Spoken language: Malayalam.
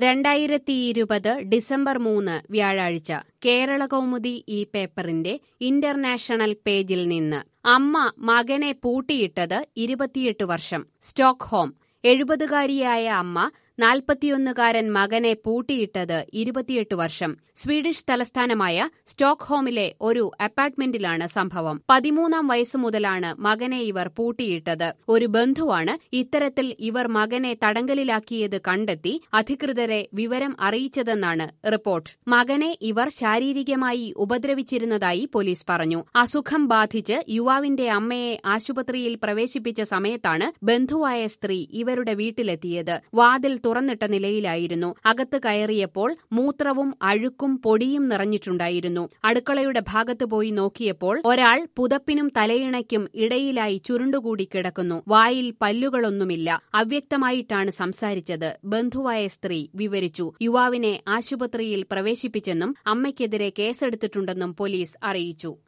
രണ്ടായിരത്തി ഇരുപത് ഡിസംബർ മൂന്ന് വ്യാഴാഴ്ച കേരള കൗമുദി ഈ പേപ്പറിന്റെ ഇന്റർനാഷണൽ പേജിൽ നിന്ന് അമ്മ മകനെ പൂട്ടിയിട്ടത് ഇരുപത്തിയെട്ട് വർഷം സ്റ്റോക്ക്ഹോം എഴുപതുകാരിയായ അമ്മ നാൽപ്പത്തിയൊന്നുകാരൻ മകനെ പൂട്ടിയിട്ടത് ഇരുപത്തിയെട്ട് വർഷം സ്വീഡിഷ് തലസ്ഥാനമായ സ്റ്റോക്ക്ഹോമിലെ ഒരു അപ്പാർട്ട്മെന്റിലാണ് സംഭവം പതിമൂന്നാം വയസ്സു മുതലാണ് മകനെ ഇവർ പൂട്ടിയിട്ടത് ഒരു ബന്ധുവാണ് ഇത്തരത്തിൽ ഇവർ മകനെ തടങ്കലിലാക്കിയത് കണ്ടെത്തി അധികൃതരെ വിവരം അറിയിച്ചതെന്നാണ് റിപ്പോർട്ട് മകനെ ഇവർ ശാരീരികമായി ഉപദ്രവിച്ചിരുന്നതായി പോലീസ് പറഞ്ഞു അസുഖം ബാധിച്ച് യുവാവിന്റെ അമ്മയെ ആശുപത്രിയിൽ പ്രവേശിപ്പിച്ച സമയത്താണ് ബന്ധുവായ സ്ത്രീ ഇവരുടെ വീട്ടിലെത്തിയത് വാതിൽ തുറന്നിട്ട നിലയിലായിരുന്നു അകത്ത് കയറിയപ്പോൾ മൂത്രവും അഴുക്കും പൊടിയും നിറഞ്ഞിട്ടുണ്ടായിരുന്നു അടുക്കളയുടെ ഭാഗത്ത് പോയി നോക്കിയപ്പോൾ ഒരാൾ പുതപ്പിനും തലയിണയ്ക്കും ഇടയിലായി ചുരുണ്ടുകൂടി കിടക്കുന്നു വായിൽ പല്ലുകളൊന്നുമില്ല അവ്യക്തമായിട്ടാണ് സംസാരിച്ചത് ബന്ധുവായ സ്ത്രീ വിവരിച്ചു യുവാവിനെ ആശുപത്രിയിൽ പ്രവേശിപ്പിച്ചെന്നും അമ്മയ്ക്കെതിരെ കേസെടുത്തിട്ടുണ്ടെന്നും പോലീസ് അറിയിച്ചു